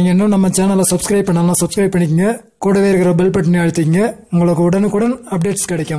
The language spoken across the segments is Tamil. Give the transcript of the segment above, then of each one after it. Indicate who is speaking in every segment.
Speaker 1: நீங்கள் இன்னும் நம்ம சேனலை சப்ஸ்கிரைப் பண்ணலாம் சப்ஸ்கிரைப் பண்ணிக்கங்க கூடவே இருக்கிற பெல் பட்டனை அழுத்திங்க உங்களுக்கு உடனுக்குடன் அப்டேட்ஸ் கிடைக்கும்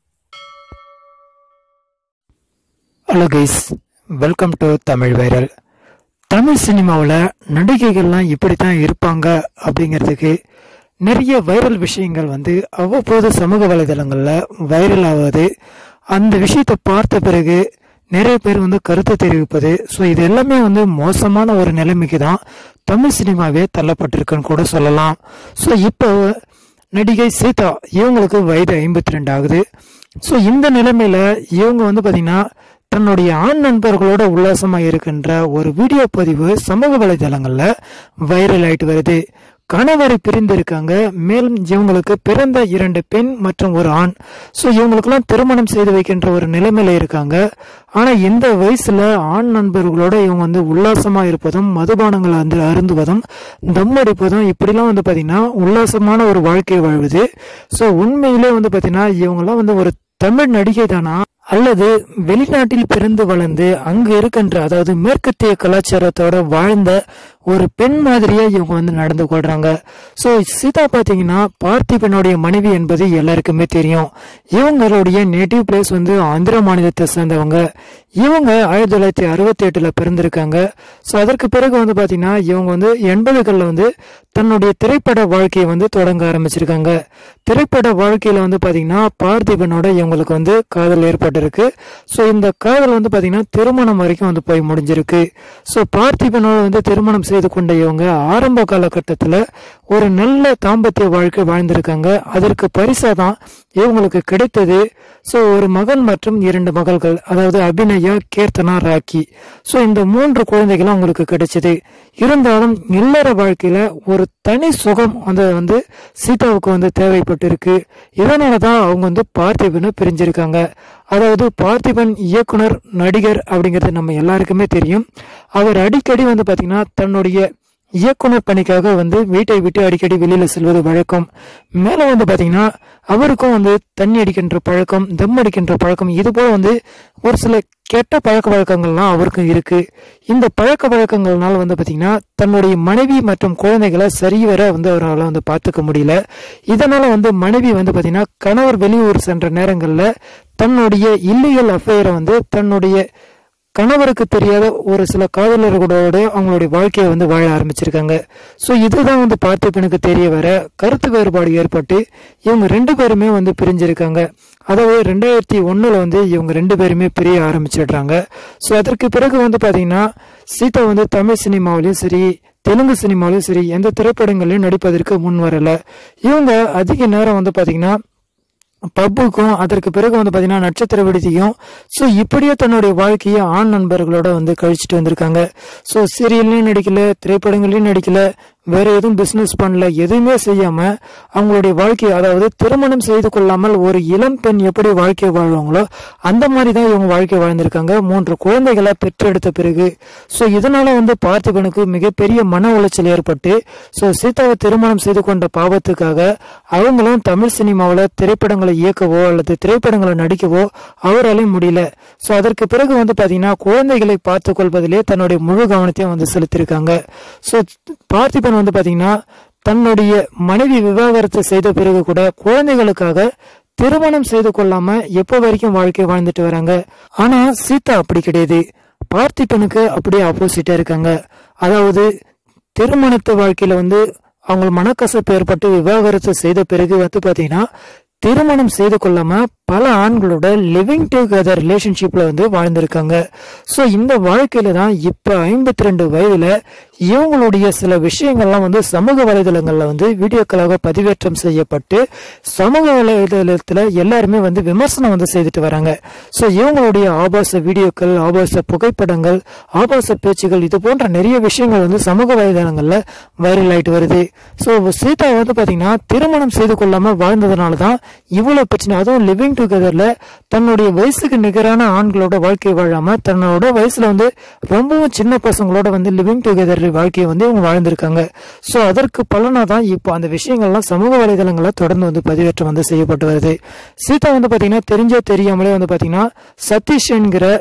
Speaker 2: hello guys welcome to Tamil viral Tamil சினிமாவில் நடிகைகள்லாம் இப்படி தான் இருப்பாங்க அப்படிங்கிறதுக்கு நிறைய வைரல் விஷயங்கள் வந்து அவ்வப்போது சமூக வலைதளங்களில் வைரல் ஆகுது அந்த விஷயத்தை பார்த்த பிறகு நிறைய பேர் வந்து கருத்து தெரிவிப்பது ஸோ இது எல்லாமே வந்து மோசமான ஒரு நிலைமைக்கு தான் தமிழ் சினிமாவே தள்ளப்பட்டிருக்குன்னு கூட சொல்லலாம் ஸோ இப்போ நடிகை சீதா இவங்களுக்கு வயது ஐம்பத்தி ரெண்டு ஆகுது ஸோ இந்த நிலைமையில இவங்க வந்து பார்த்தீங்கன்னா தன்னுடைய ஆண் நண்பர்களோட உல்லாசமா இருக்கின்ற ஒரு வீடியோ பதிவு சமூக வலைதளங்கள்ல வைரல் ஆயிட்டு வருது கணவரை பிரிந்திருக்காங்க மேலும் இவங்களுக்கு பிறந்த இரண்டு பெண் மற்றும் ஒரு ஆண் ஸோ இவங்களுக்கெல்லாம் திருமணம் செய்து வைக்கின்ற ஒரு நிலைமையில இருக்காங்க ஆனா இந்த வயசுல ஆண் நண்பர்களோட இவங்க வந்து உல்லாசமா இருப்பதும் மதுபானங்களை வந்து அருந்துவதும் தம் அடிப்பதும் இப்படிலாம் வந்து பாத்தீங்கன்னா உல்லாசமான ஒரு வாழ்க்கை வாழ்வது ஸோ உண்மையிலே வந்து பாத்தீங்கன்னா இவங்கெல்லாம் வந்து ஒரு தமிழ் நடிகை தானா அல்லது வெளிநாட்டில் பிறந்து வளர்ந்து அங்கு இருக்கின்ற அதாவது மேற்கத்திய கலாச்சாரத்தோட வாழ்ந்த ஒரு பெண் மாதிரியே இவங்க வந்து நடந்து கொள்றாங்க ஸோ சீதா பார்த்தீங்கன்னா பார்த்திபனுடைய மனைவி என்பது எல்லாருக்குமே தெரியும் இவங்களுடைய நேட்டிவ் பிளேஸ் வந்து ஆந்திர மாநிலத்தை சேர்ந்தவங்க இவங்க ஆயிரத்தி தொள்ளாயிரத்தி அறுபத்தி எட்டுல பிறந்திருக்காங்க ஸோ அதற்கு பிறகு வந்து பார்த்தீங்கன்னா இவங்க வந்து எண்பதுகளில் வந்து தன்னுடைய திரைப்பட வாழ்க்கையை வந்து தொடங்க ஆரம்பிச்சிருக்காங்க திரைப்பட வாழ்க்கையில வந்து பார்த்தீங்கன்னா பார்த்திபனோட இவங்களுக்கு வந்து காதல் ஏற்பட்டிருக்கு ஸோ இந்த காதல் வந்து பார்த்தீங்கன்னா திருமணம் வரைக்கும் வந்து போய் முடிஞ்சிருக்கு ஸோ பார்த்திபனோட வந்து திருமணம் செய்து கொண்ட இவங்க ஆரம்ப காலகட்டத்தில் ஒரு நல்ல தாம்பத்திய வாழ்க்கை வாழ்ந்திருக்காங்க அதற்கு பரிசா தான் இவங்களுக்கு கிடைத்தது ஸோ ஒரு மகன் மற்றும் இரண்டு மகள்கள் அதாவது அபிநயா கீர்த்தனா ராக்கி ஸோ இந்த மூன்று குழந்தைகளும் அவங்களுக்கு கிடைச்சது இருந்தாலும் இல்லற வாழ்க்கையில ஒரு தனி சுகம் அந்த வந்து சீதாவுக்கு வந்து தேவைப்பட்டிருக்கு இதனால தான் அவங்க வந்து பார்த்திபனை பிரிஞ்சிருக்காங்க அதாவது பார்த்திபன் இயக்குனர் நடிகர் அப்படிங்கிறது நம்ம எல்லாருக்குமே தெரியும் அவர் அடிக்கடி வந்து பாத்தீங்கன்னா தன்னுடைய இயக்குனர் பணிக்காக வந்து வீட்டை விட்டு அடிக்கடி வெளியில செல்வது வழக்கம் மேல வந்து பாத்தீங்கன்னா அவருக்கும் வந்து தண்ணி அடிக்கின்ற பழக்கம் தம் அடிக்கின்ற பழக்கம் இது போல வந்து ஒரு சில கெட்ட பழக்க வழக்கங்கள்லாம் அவருக்கும் இருக்கு இந்த பழக்க வழக்கங்கள்னால வந்து பாத்தீங்கன்னா தன்னுடைய மனைவி மற்றும் குழந்தைகளை சரிவர வந்து அவரால் வந்து பார்த்துக்க முடியல இதனால வந்து மனைவி வந்து பாத்தீங்கன்னா கணவர் வெளியூர் சென்ற நேரங்கள்ல தன்னுடைய இல்லீகல் அஃபேரை வந்து தன்னுடைய கணவருக்கு தெரியாத ஒரு சில காதலர்களோட அவங்களுடைய வாழ்க்கையை வந்து வாழ ஆரம்பிச்சிருக்காங்க ஸோ இதுதான் வந்து பார்த்திபனுக்கு தெரிய வர கருத்து வேறுபாடு ஏற்பட்டு இவங்க ரெண்டு பேருமே வந்து பிரிஞ்சிருக்காங்க அதாவது ரெண்டாயிரத்தி ஒன்றில் வந்து இவங்க ரெண்டு பேருமே பிரிய ஆரம்பிச்சிடுறாங்க ஸோ அதற்கு பிறகு வந்து பார்த்தீங்கன்னா சீதா வந்து தமிழ் சினிமாவிலையும் சரி தெலுங்கு சினிமாவிலையும் சரி எந்த திரைப்படங்களையும் நடிப்பதற்கு முன் வரல இவங்க அதிக நேரம் வந்து பார்த்தீங்கன்னா பப்புக்கும் அதற்கு பிறகு வந்து பார்த்தீங்கன்னா நட்சத்திர விடுதியும் ஸோ இப்படியே தன்னுடைய வாழ்க்கையை ஆண் நண்பர்களோட வந்து கழிச்சிட்டு வந்திருக்காங்க ஸோ சீரியல்லையும் நடிக்கல திரைப்படங்களையும் நடிக்கல வேற எதுவும் பிசினஸ் பண்ணல எதுவுமே செய்யாம அவங்களுடைய வாழ்க்கை அதாவது திருமணம் செய்து கொள்ளாமல் ஒரு இளம் பெண் எப்படி வாழ்க்கை வாழ்வாங்களோ அந்த மாதிரி தான் இவங்க வாழ்க்கை வாழ்ந்திருக்காங்க மூன்று குழந்தைகளை பெற்றெடுத்த பிறகு ஸோ இதனால வந்து பார்த்திபனுக்கு மிகப்பெரிய மன உளைச்சல் ஏற்பட்டு ஸோ சீதாவை திருமணம் செய்து கொண்ட பாவத்துக்காக அவங்களும் தமிழ் சினிமாவில் திரைப்படங்களை இயக்கவோ அல்லது திரைப்படங்களை நடிக்கவோ அவராலையும் முடியல ஸோ அதற்கு பிறகு வந்து பார்த்தீங்கன்னா குழந்தைகளை பார்த்து கொள்வதிலே தன்னுடைய முழு கவனத்தையும் வந்து செலுத்தியிருக்காங்க ஸோ பார்த்திபன் வந்து பார்த்தீங்கன்னா தன்னுடைய மனைவி விவாகரத்து செய்த பிறகு கூட குழந்தைகளுக்காக திருமணம் செய்து கொள்ளாம எப்போ வரைக்கும் வாழ்க்கை வாழ்ந்துட்டு வராங்க ஆனா சீதா அப்படி கிடையாது பார்த்திபனுக்கு அப்படியே ஆப்போசிட்டா இருக்காங்க அதாவது திருமணத்து வாழ்க்கையில வந்து அவங்க மனக்கசப்பு ஏற்பட்டு விவாகரத்து செய்த பிறகு வந்து பாத்தீங்கன்னா திருமணம் செய்து கொள்ளாம பல ஆண்களோட லிவிங் டுகெதர் ரிலேஷன்ஷிப்ல வந்து வாழ்ந்திருக்காங்க ஸோ இந்த வாழ்க்கையில தான் இப்ப ஐம்பத்தி ரெண்டு வயதுல இவங்களுடைய சில விஷயங்கள்லாம் வந்து சமூக வலைதளங்கள்ல வந்து வீடியோக்களாக பதிவேற்றம் செய்யப்பட்டு சமூக வலைதளத்துல எல்லாருமே வந்து விமர்சனம் வந்து செய்துட்டு வராங்க ஸோ இவங்களுடைய ஆபாச வீடியோக்கள் ஆபாச புகைப்படங்கள் ஆபாச பேச்சுகள் இது போன்ற நிறைய விஷயங்கள் வந்து சமூக வலைதளங்கள்ல வைரல் ஆயிட்டு வருது ஸோ சீதா வந்து பாத்தீங்கன்னா திருமணம் செய்து கொள்ளாம வாழ்ந்ததுனால தான் இவ்வளவு பிரச்சனை அதுவும் லிவிங் டுகெதர்ல தன்னுடைய வயசுக்கு நிகரான ஆண்களோட வாழ்க்கை வாழாம தன்னோட வயசுல வந்து ரொம்பவும் சின்ன பசங்களோட வந்து லிவிங் டுகெதர் வாழ்க்கையை வந்து இவங்க வாழ்ந்திருக்காங்க ஸோ அதற்கு பலனா தான் இப்போ அந்த விஷயங்கள்லாம் சமூக வலைதளங்கள்ல தொடர்ந்து வந்து பதிவேற்றம் வந்து செய்யப்பட்டு வருது சீதா வந்து பாத்தீங்கன்னா தெரிஞ்சோ தெரியாமலே வந்து பாத்தீங்கன்னா சதீஷ் என்கிற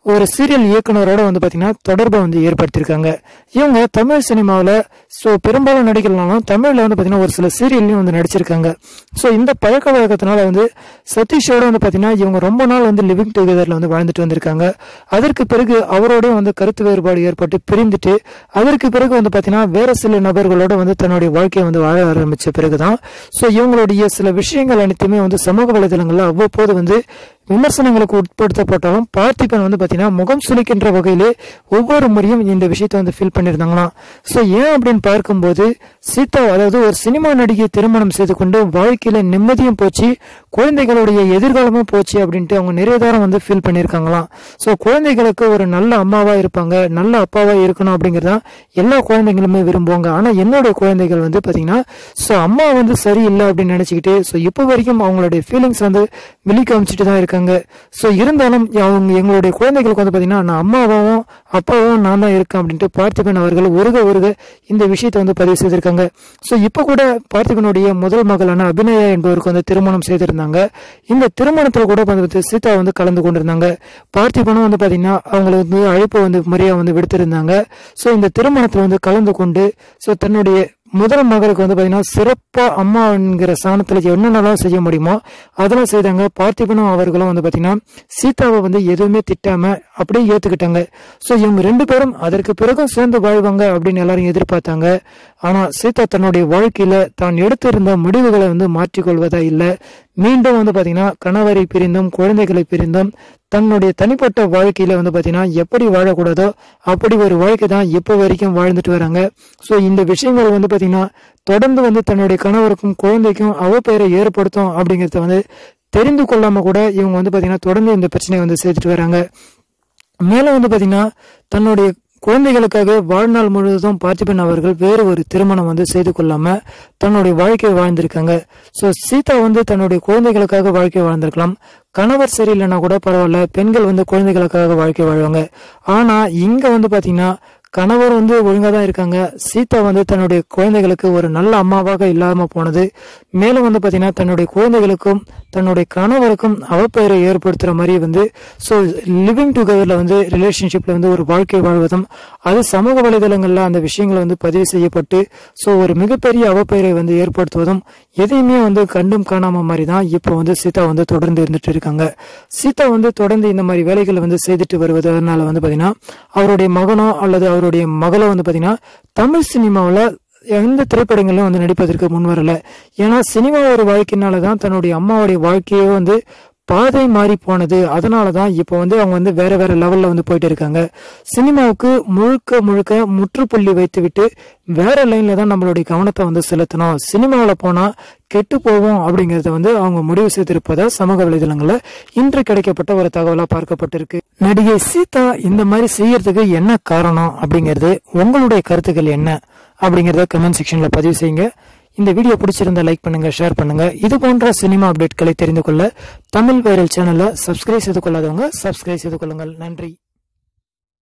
Speaker 2: ஒரு சீரியல் இயக்குனரோட வந்து பார்த்தீங்கன்னா தொடர்பை வந்து ஏற்படுத்தியிருக்காங்க இவங்க தமிழ் சினிமாவில் ஸோ பெரும்பாலும் நடிகர்களாலும் தமிழில் வந்து பார்த்தீங்கன்னா ஒரு சில சீரியல்லையும் வந்து நடிச்சிருக்காங்க ஸோ இந்த பழக்க வழக்கத்தினால வந்து சதீஷோட வந்து பார்த்தீங்கன்னா இவங்க ரொம்ப நாள் வந்து லிவிங் டுகெதரில் வந்து வாழ்ந்துட்டு வந்திருக்காங்க அதற்கு பிறகு அவரோடய வந்து கருத்து வேறுபாடு ஏற்பட்டு பிரிந்துட்டு அதற்கு பிறகு வந்து பார்த்தீங்கன்னா வேற சில நபர்களோட வந்து தன்னுடைய வாழ்க்கையை வந்து வாழ ஆரம்பிச்ச பிறகுதான் ஸோ இவங்களுடைய சில விஷயங்கள் அனைத்துமே வந்து சமூக வலைதளங்களில் அவ்வப்போது வந்து விமர்சனங்களுக்கு உட்படுத்தப்பட்டாலும் பார்த்திபன் வந்து பார்த்தீங்கன்னா முகம் சுளிக்கின்ற வகையிலே ஒவ்வொரு முறையும் இந்த விஷயத்தை வந்து ஃபீல் பண்ணியிருந்தாங்களாம் ஸோ ஏன் அப்படின்னு பார்க்கும்போது சீதா அதாவது ஒரு சினிமா நடிகை திருமணம் செய்து கொண்டு வாழ்க்கையில நிம்மதியும் போச்சு குழந்தைகளுடைய எதிர்காலமும் போச்சு அப்படின்ட்டு அவங்க நிறைய தரம் வந்து ஃபீல் பண்ணியிருக்காங்களாம் ஸோ குழந்தைகளுக்கு ஒரு நல்ல அம்மாவா இருப்பாங்க நல்ல அப்பாவா இருக்கணும் அப்படிங்கிறது தான் எல்லா குழந்தைங்களுமே விரும்புவாங்க ஆனா என்னுடைய குழந்தைகள் வந்து பாத்தீங்கன்னா ஸோ அம்மா வந்து சரியில்லை அப்படின்னு நினைச்சுக்கிட்டு ஸோ இப்போ வரைக்கும் அவங்களுடைய ஃபீலிங்ஸ் வந்து வெளி காமிச்சிட்டு தான் இருக்காங்க ஸோ இருந்தாலும் அவங்க எங்களுடைய குழந்தைகளுக்கு வந்து பாத்தீங்கன்னா நான் அம்மாவும் அப்பாவும் நான் தான் இருக்கேன் அப்படின்ட்டு பார்த்திபன் அவர்கள் உருக உருக இந்த விஷயத்தை வந்து பதிவு செய்திருக்காங்க ஸோ இப்போ கூட பார்த்திபனுடைய முதல் மகளான அபிநயா என்பவருக்கு வந்து திருமணம் செய்திருந்தாங்க இந்த திருமணத்தில் கூட வந்து சீதா வந்து கலந்து கொண்டிருந்தாங்க பார்த்திபனும் வந்து பாத்தீங்கன்னா அவங்களுக்கு வந்து அழைப்பு வந்து முறையா வந்து விடுத்திருந்தாங்க ஸோ இந்த திருமணத்தில் வந்து கலந்து கொண்டு ஸோ தன்னுடைய முதல் மகளுக்கு வந்து பாத்தீங்கன்னா சிறப்பா அம்மா என்கிற ஸ்தானத்துல என்னென்னலாம் செய்ய முடியுமோ அதெல்லாம் செய்தாங்க பார்த்திபனும் அவர்களும் வந்து பாத்தீங்கன்னா சீதாவை வந்து எதுவுமே திட்டாம அப்படியே ஏத்துக்கிட்டாங்க ஸோ இவங்க ரெண்டு பேரும் அதற்கு பிறகும் சேர்ந்து வாழ்வாங்க அப்படின்னு எல்லாரும் எதிர்பார்த்தாங்க ஆனா சீதா தன்னுடைய வாழ்க்கையில தான் எடுத்திருந்த முடிவுகளை வந்து மாற்றிக்கொள்வதா இல்லை மீண்டும் வந்து பாத்தீங்கன்னா கணவரை பிரிந்தும் குழந்தைகளை பிரிந்தும் தன்னுடைய தனிப்பட்ட வாழ்க்கையில வந்து பாத்தீங்கன்னா எப்படி வாழக்கூடாதோ அப்படி ஒரு வாழ்க்கை தான் இப்போ வரைக்கும் வாழ்ந்துட்டு வராங்க ஸோ இந்த விஷயங்கள் வந்து பாத்தீங்கன்னா தொடர்ந்து வந்து தன்னுடைய கணவருக்கும் குழந்தைக்கும் அவப்பெயரை ஏற்படுத்தும் அப்படிங்கறத வந்து தெரிந்து கொள்ளாம கூட இவங்க வந்து பாத்தீங்கன்னா தொடர்ந்து இந்த பிரச்சனையை வந்து சேர்த்துட்டு வராங்க மேலும் வந்து பாத்தீங்கன்னா தன்னுடைய குழந்தைகளுக்காக வாழ்நாள் முழுவதும் பார்த்திபன் அவர்கள் வேறு ஒரு திருமணம் வந்து செய்து கொள்ளாம தன்னுடைய வாழ்க்கையை வாழ்ந்திருக்காங்க ஸோ சீதா வந்து தன்னுடைய குழந்தைகளுக்காக வாழ்க்கை வாழ்ந்திருக்கலாம் கணவர் சரியில்லைன்னா கூட பரவாயில்ல பெண்கள் வந்து குழந்தைகளுக்காக வாழ்க்கை வாழ்வாங்க ஆனா இங்க வந்து பாத்தீங்கன்னா கணவர் வந்து ஒழுங்கா தான் இருக்காங்க சீதா வந்து தன்னுடைய குழந்தைகளுக்கு ஒரு நல்ல அம்மாவாக இல்லாம போனது மேலும் வந்து பாத்தீங்கன்னா தன்னுடைய குழந்தைகளுக்கும் தன்னுடைய கணவருக்கும் அவப்பெயரை ஏற்படுத்துற மாதிரி வந்து ஸோ லிவிங் டுகெதர்ல வந்து ரிலேஷன்ஷிப்ல வந்து ஒரு வாழ்க்கை வாழ்வதும் அது சமூக வலைதளங்கள்ல அந்த விஷயங்கள் வந்து பதிவு செய்யப்பட்டு ஸோ ஒரு மிகப்பெரிய அவப்பெயரை வந்து ஏற்படுத்துவதும் எதையுமே வந்து கண்டும் காணாம மாதிரி தான் இப்போ வந்து சீதா வந்து தொடர்ந்து இருந்துட்டு இருக்காங்க சீதா வந்து தொடர்ந்து இந்த மாதிரி வேலைகளை வந்து செய்துட்டு வருவதனால வந்து பாத்தீங்கன்னா அவருடைய மகனோ அல்லது அவருடைய மகளோ வந்து பாத்தீங்கன்னா தமிழ் சினிமாவில் எந்த திரைப்படங்களிலும் வந்து நடிப்பதற்கு முன் வரல ஏன்னா சினிமா ஒரு வாழ்க்கையினால தான் தன்னுடைய அம்மாவுடைய வாழ்க்கையே வந்து பாதை மாறி போனது அதனால தான் இப்போ வந்து அவங்க வந்து வேற வேற லெவல்ல வந்து போயிட்டு இருக்காங்க சினிமாவுக்கு முழுக்க முழுக்க முற்றுப்புள்ளி வைத்து விட்டு வேற லைன்ல தான் நம்மளுடைய கவனத்தை வந்து செலுத்தணும் சினிமாவில் போனா கெட்டு போவோம் அப்படிங்கறத வந்து அவங்க முடிவு செய்திருப்பதா சமூக வலைதளங்கள்ல இன்று கிடைக்கப்பட்ட ஒரு தகவலா பார்க்கப்பட்டிருக்கு நடிகை சீதா இந்த மாதிரி செய்யறதுக்கு என்ன காரணம் அப்படிங்கிறது உங்களுடைய கருத்துக்கள் என்ன அப்படிங்கறத கமெண்ட் செக்ஷன்ல பதிவு செய்யுங்க இந்த வீடியோ பிடிச்சிருந்தா லைக் பண்ணுங்க ஷேர் பண்ணுங்க இது போன்ற சினிமா அப்டேட்களை தெரிந்து கொள்ள தமிழ் வைரல் சேனலை சப்ஸ்கிரைப் செய்து கொள்ளாதவங்க சப்ஸ்கிரைப் செய்து கொள்ளுங்கள் நன்றி